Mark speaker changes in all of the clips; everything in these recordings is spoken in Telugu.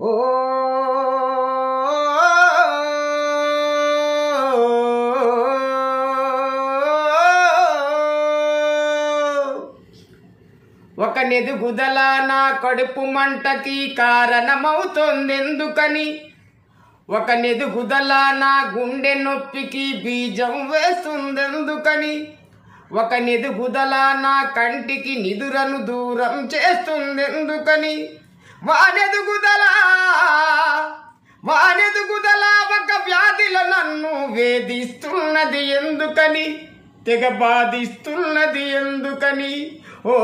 Speaker 1: ఓ ఒక నెదుగుదల నా కడుపు మంటకి కారణమవుతోందెందుకని ఒక నెదుగుదల నా గుండె నొప్పికి బీజం వేస్తుందెందుకని ఒక నెదుగుదల నా కంటికి నిదురను దూరం చేస్తుందెందుకని వానెదుగుదల వానెదుగుదల ఒక వ్యాధిల నన్ను వేధిస్తున్నది ఎందుకని తెగ బాధిస్తున్నది ఎందుకని ఓ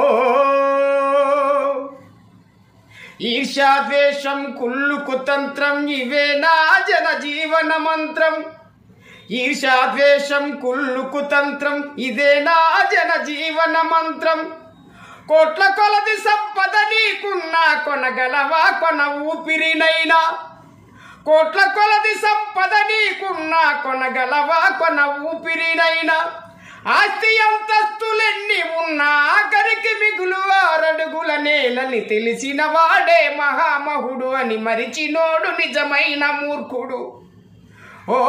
Speaker 1: ఈర్ష్యాద్వేషం కుళ్ళు కుతంత్రం ఇవే నా జన జీవన మంత్రం ఈర్ష్యాద్వేషం కుళ్ళు కుతంత్రం ఇదే నా జన జీవన మంత్రం కోట్ల కొలది సంపద నీకున్నా కొనగలవా కొన ఊపిరినైనా కోట్ల కొలది సంపద నీకున్నా కొనగలవా కొన ఊపిరినైనా ఆస్తి అంతస్తులెన్ని ఉన్నా ఆఖరికి మిగులు ఆరడుగుల నేలని తెలిసిన వాడే మహామహుడు అని మరిచినోడు నిజమైన మూర్ఖుడు ఓ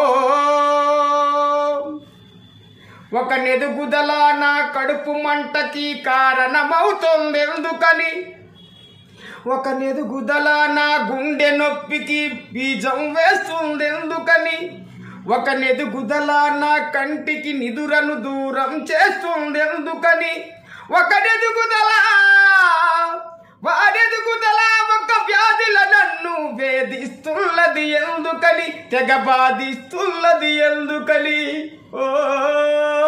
Speaker 1: ఒక నెదుగుదల నా కడుపు మంటకి కారణమవుతుంది ఎందుకని ఒక నెదుగుదల నా గుండె నొప్పికి బీజం వేస్తుంది ఎందుకని ఒక నెదుగుదల నా కంటికి నిదురను దూరం చేస్తుంది ఎందుకని ఒక నెదుగుదల వాడెదుగుదల ఒక వ్యాధిల నన్ను వేధిస్తున్నది ఎందుకని తెగ బాధిస్తున్నది ఎందుకని ఓ